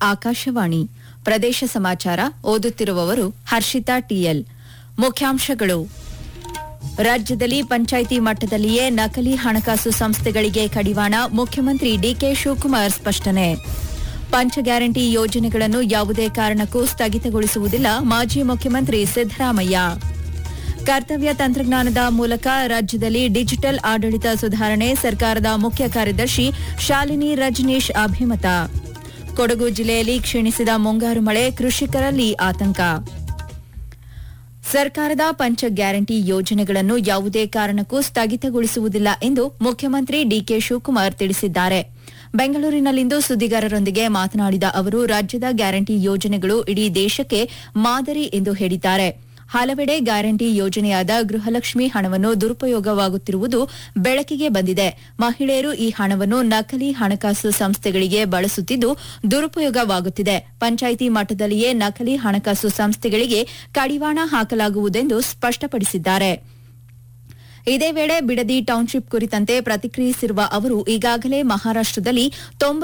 ಆಕಾಶವಾಣಿ ಪ್ರದೇಶ ಸಮಾಚಾರ ಓದುತ್ತಿರುವವರು ಹರ್ಷಿತಾ ಟಿಎಲ್ ಮುಖ್ಯಾಂಶಗಳು ರಾಜ್ಯದಲ್ಲಿ ಪಂಚಾಯಿತಿ ಮಟ್ಟದಲ್ಲಿಯೇ ನಕಲಿ ಹಣಕಾಸು ಸಂಸ್ಥೆಗಳಿಗೆ ಕಡಿವಾಣ ಮುಖ್ಯಮಂತ್ರಿ ಡಿಕೆ ಶಿವಕುಮಾರ್ ಸ್ಪಷ್ಟನೆ ಪಂಚ ಗ್ಯಾರಂಟಿ ಯೋಜನೆಗಳನ್ನು ಯಾವುದೇ ಕಾರಣಕ್ಕೂ ಸ್ಥಗಿತಗೊಳಿಸುವುದಿಲ್ಲ ಮಾಜಿ ಮುಖ್ಯಮಂತ್ರಿ ಸಿದ್ದರಾಮಯ್ಯ ಕರ್ತವ್ಯ ತಂತ್ರಜ್ಞಾನದ ಮೂಲಕ ರಾಜ್ಯದಲ್ಲಿ ಡಿಜಿಟಲ್ ಆಡಳಿತ ಸುಧಾರಣೆ ಸರ್ಕಾರದ ಮುಖ್ಯ ಕಾರ್ಯದರ್ಶಿ ಶಾಲಿನಿ ರಜನೀಶ್ ಅಭಿಮತ ಕೊಡಗು ಜಿಲ್ಲೆಯಲ್ಲಿ ಕ್ಷೀಣಿಸಿದ ಮುಂಗಾರು ಮಳೆ ಕೃಷಿಕರಲ್ಲಿ ಆತಂಕ ಸರ್ಕಾರದ ಪಂಚ ಗ್ಯಾರಂಟಿ ಯೋಜನೆಗಳನ್ನು ಯಾವುದೇ ಕಾರಣಕ್ಕೂ ಸ್ಥಗಿತಗೊಳಿಸುವುದಿಲ್ಲ ಎಂದು ಮುಖ್ಯಮಂತ್ರಿ ಡಿಕೆ ಶಿವಕುಮಾರ್ ತಿಳಿಸಿದ್ದಾರೆ ಬೆಂಗಳೂರಿನಲ್ಲಿಂದು ಸುದ್ದಿಗಾರರೊಂದಿಗೆ ಮಾತನಾಡಿದ ಅವರು ರಾಜ್ಯದ ಗ್ಯಾರಂಟಿ ಯೋಜನೆಗಳು ಇಡೀ ದೇಶಕ್ಕೆ ಮಾದರಿ ಎಂದು ಹೇಳಿದ್ದಾರೆ ಹಲವೆಡೆ ಗ್ಯಾರಂಟಿ ಯೋಜನೆಯಾದ ಗೃಹಲಕ್ಷ್ಮಿ ಹಣವನ್ನು ದುರುಪಯೋಗವಾಗುತ್ತಿರುವುದು ಬೆಳಕಿಗೆ ಬಂದಿದೆ ಮಹಿಳೆಯರು ಈ ಹಣವನ್ನು ನಕಲಿ ಹಣಕಾಸು ಸಂಸ್ಥೆಗಳಿಗೆ ಬಳಸುತ್ತಿದ್ದು ದುರುಪಯೋಗವಾಗುತ್ತಿದೆ ಪಂಚಾಯಿತಿ ಮಟ್ಟದಲ್ಲಿಯೇ ನಕಲಿ ಹಣಕಾಸು ಸಂಸ್ಥೆಗಳಿಗೆ ಕಡಿವಾಣ ಹಾಕಲಾಗುವುದೆಂದು ಸ್ಪಷ್ಟಪಡಿಸಿದ್ದಾರೆ ಇದೇ ವೇಳೆ ಬಿಡದಿ ಟೌನ್ಶಿಪ್ ಕುರಿತಂತೆ ಪ್ರತಿಕ್ರಿಯಿಸಿರುವ ಅವರು ಈಗಾಗಲೇ ಮಹಾರಾಷ್ಟದಲ್ಲಿ